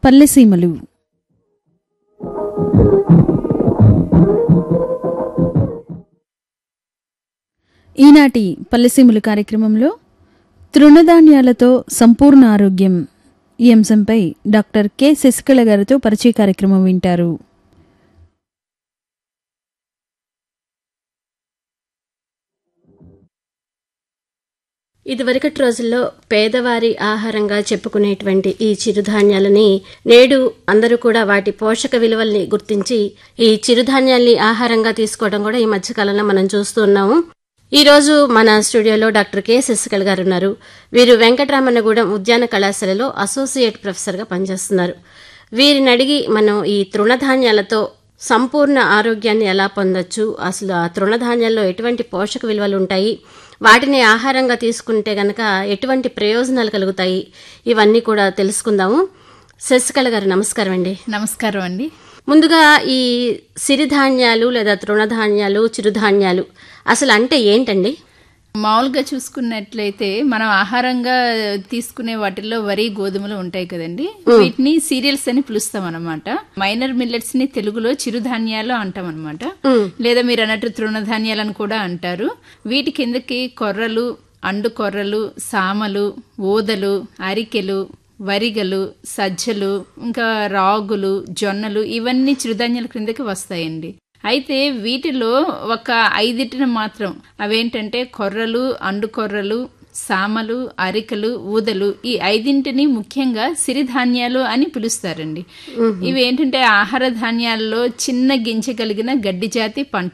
పల్లెసీమలు ఈనాటి పల్లెసీమలు కార్యక్రమంలో తృణధాన్యాలతో సంపూర్ణ ఆరోగ్యం ఈ అంశంపై డాక్టర్ కె శశికళ గారితో పరిచయ కార్యక్రమం వింటారు ఇదివరకటి రోజుల్లో పేదవారి ఆహారంగా చెప్పుకునేటువంటి ఈ చిరుధాన్యాలని నేడు అందరూ కూడా వాటి పోషక విలువల్ని గుర్తించి ఈ చిరుధాన్యాల్ని ఆహారంగా తీసుకోవడం కూడా ఈ మధ్యకాలంలో మనం చూస్తూ ఉన్నాము ఈ రోజు మన స్టూడియోలో డాక్టర్ కె శశికళ గారు ఉన్నారు వీరు వెంకటరామన్నగూడెం ఉద్యాన కళాశాలలో అసోసియేట్ ప్రొఫెసర్గా పనిచేస్తున్నారు వీరిని అడిగి మనం ఈ తృణధాన్యాలతో సంపూర్ణ ఆరోగ్యాన్ని ఎలా పొందొచ్చు అసలు ఆ తృణధాన్యాల్లో ఎటువంటి పోషక విలువలు ఉంటాయి వాటిని ఆహారంగా తీసుకుంటే గనక ఎటువంటి ప్రయోజనాలు కలుగుతాయి ఇవన్నీ కూడా తెలుసుకుందాము శశికళ గారు నమస్కారం అండి నమస్కారం అండి ముందుగా ఈ సిరిధాన్యాలు లేదా తృణధాన్యాలు చిరుధాన్యాలు అసలు అంటే ఏంటండి మామూలుగా చూసుకున్నట్లయితే మనం ఆహారంగా తీసుకునే వాటిల్లో వరి గోధుమలు ఉంటాయి కదండి వీటిని సీరియల్స్ అని పిలుస్తాం అనమాట మైనర్ మిల్లెట్స్ ని తెలుగులో చిరుధాన్యాలు అంటాం అనమాట లేదా మీరు అన్నట్టు తృణధాన్యాలను కూడా అంటారు వీటి కిందకి కొర్రలు అండు కొర్రలు సామలు ఊదలు అరికెలు వరిగలు సజ్జలు ఇంకా రాగులు జొన్నలు ఇవన్నీ చిరుధాన్యాల క్రిందకి వస్తాయండి అయితే వీటిలో ఒక ఐదిటిని మాత్రం అవేంటంటే కొర్రలు అండు కొర్రలు సామలు అరికలు ఊదలు ఈ ఐదింటిని ముఖ్యంగా సిరిధాన్యాలు అని పిలుస్తారండి ఇవి ఏంటంటే ఆహార ధాన్యాల్లో చిన్న గింజ కలిగిన గడ్డి జాతి పంట